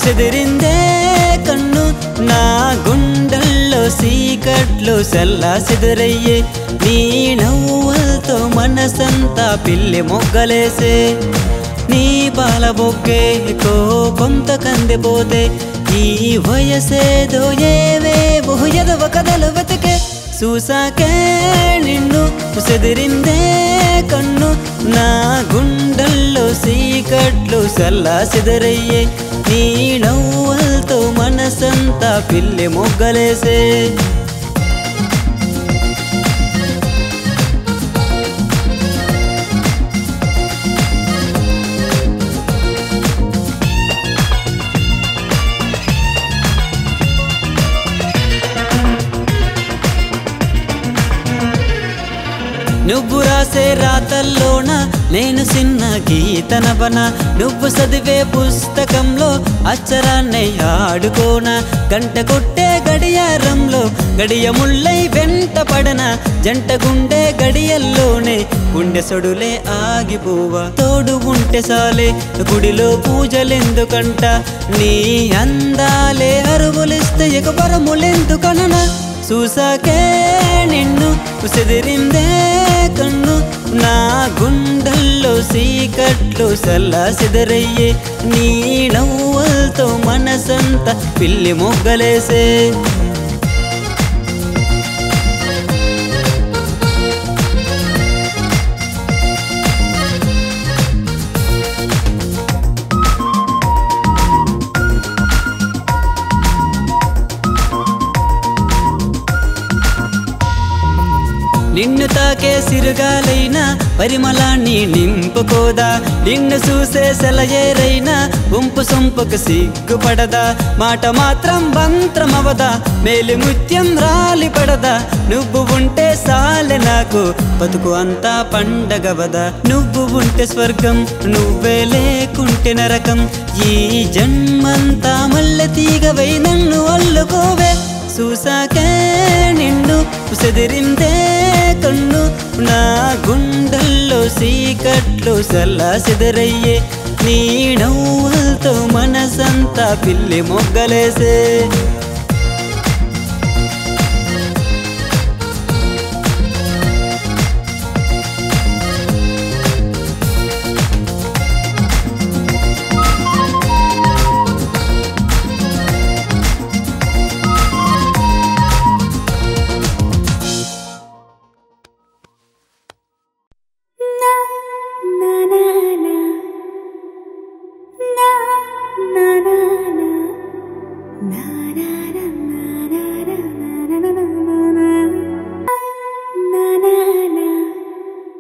చెదిరిందే కన్ను నా గుండెల్లో సీకట్లు సల్లా చెదురయ్యే నీ నవ్వులతో మనసంతా పిల్లి మొగ్గలేసే నీ పాల బొక్కే కోపంతో కందిపోతే ఈ వయసేదో ఏవేవో ఎదవ కథలు వెతికే చూసాకే నిన్ను చెదిరిందే కన్ను నా గుండెల్లో సీకట్లు సల్లా సిదరయ్యే నీ నవ్వులతో మనసంతా పిల్లి మొగ్గలేసే నువ్వు రాసే రాతల్లోన నేను చిన్న గీతనవన నువ్వు చదివే పుస్తకంలో అచ్చరాన్ని ఆడుకోన గంట కొట్టే గడియారంలో గడియ ముళ్ళై వెంట పడన జంట గుండె గడియల్లోనే గుండె సొడులే ఆగిపోవా తోడు ఉంటే సాలే గుడిలో పూజలెందుకంట నీ అందాలే అరువులిస్తే ఇక వరములెందుకననా చూసాకే నిన్ను ఉసిదిరిందే కన్ను నా గుండెల్లో సీకట్లు సల్లా సిదరయ్యే నీ నవ్వులతో మనసంతా పిల్లి మొగ్గలేసే నిన్ను తాకే సిరుగాలైనా పరిమళాన్ని నింపుకోదా నిన్ను చూసే సెలయేరైనా ఉంపు సొంపుకు సిగ్గుపడదా మాట మాత్రం మంత్రమవదా మేలు ముత్యం రాలి పడదా నువ్వు ఉంటే సాలె నాకు బతుకు అంతా పండగవదా నువ్వు ఉంటే స్వర్గం నువ్వే లేకుంటే నరకం ఈ జన్మంతా మల్లె తీగవై నన్ను అల్లుకోవే చూసాకే నిన్ను ఉసదిరిందే కన్ను నా గుండెల్లో సీకట్లు సల్లా సిదరయ్యే నీ నవ్వులతో మనసంతా పిల్లి మొగ్గలేసే